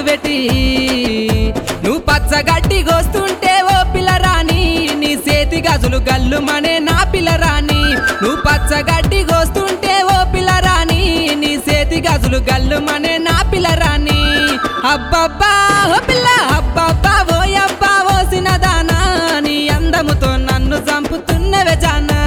పెట్టి నువ్వు పచ్చగడ్డి గోస్తుంటే ఓ పిల్లరాని నీ చేతి గజులు గల్లుమనే నా పిల్లరాని నువ్వు పచ్చగడ్డి గోస్తుంటే ఓ పిల్లరాని నీ చేతి గజులు గల్లుమనే నా పిల్లరాని అబ్బబ్బా ఓ పిల్ల అబ్బబ్బా ఓ అబ్బా ఓసిన దానా నీ అందముతో నన్ను చంపుతున్నవే జానా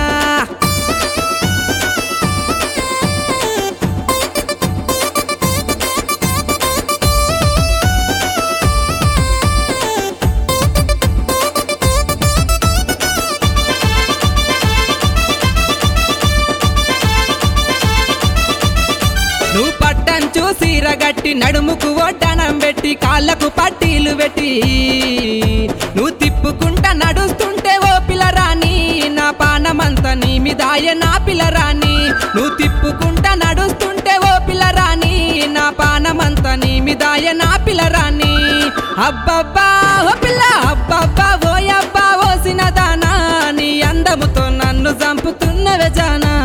నువ్వు పట్టంచు సీరగట్టి నడుముకు ఒడ్డనం పెట్టి కాళ్ళకు పట్టీలు పెట్టి నువ్వు తిప్పుకుంటా నడుస్తుంటే ఓ పిల్లరాని నా పానమంతా నీ మీదాయ నా పిల్లరాని నువ్వు తిప్పుకుంటా నడుస్తుంటే ఓ పిల్లరాని నా పానమంతా నీ మీదాయ నా పిల్లరాని అబ్బబ్బా ఓ పిల్ల అబ్బబ్బా ఓ అబ్బా ఓసిన దానా నీ అందముతో నన్ను చంపుతున్నవే జానా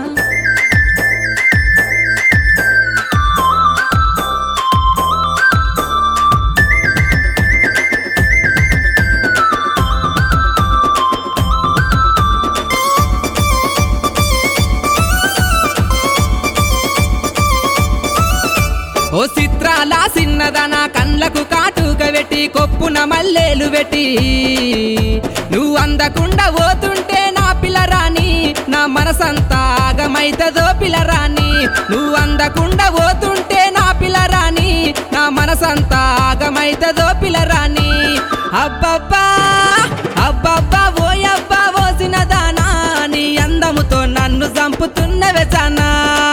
ఓ చిత్రాల సిన్నదన కండ్లకు కాటుక పెట్టి కొప్పున మల్లెలు పెట్టి నువ్వు అందకుండా పోతుంటే నా పిల్లరాని నా మనసంతా ఆగమైతదో పిల్లరాని నువ్వు అందకుండా పోతుంటే నా పిల్లరాని నా మనసంతా ఆగమైతదో పిల్లరాని అబ్బబ్బా అబ్బబ్బా ఓయబ్బా ఓసిన దానా నీ అందముతో నన్ను చంపుతున్నవే చానా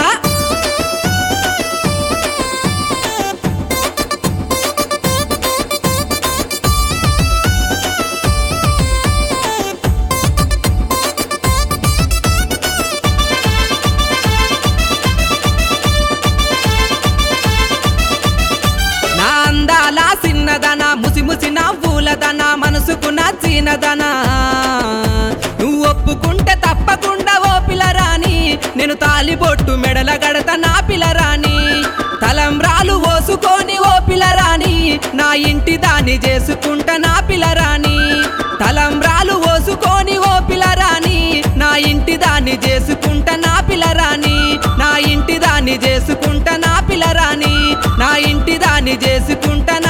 నా అందాల సిన్నదన ముసి ముసి నవ్వులదన మనసుకు నచ్చినదన నువ్వు ఒప్పుకుంటే తప్పకుండా ఓ పిల్లరాని నేను తాలిబొట్టు మెడల గడత నా పిల్లరాని తలంబ్రాలు ఓసుకొని ఓ పిల్లరాని నా ఇంటి దాన్ని చేసుకుంటా నా పిల్లరాని తలంబ్రాలు ఓసుకొని ఓ పిల్లరాని నా ఇంటి దాన్ని చేసుకుంటా నా పిల్లరాని నా ఇంటి దాన్ని చేసుకుంటా నా పిల్లరాని నా ఇంటి దాన్ని చేసుకుంటా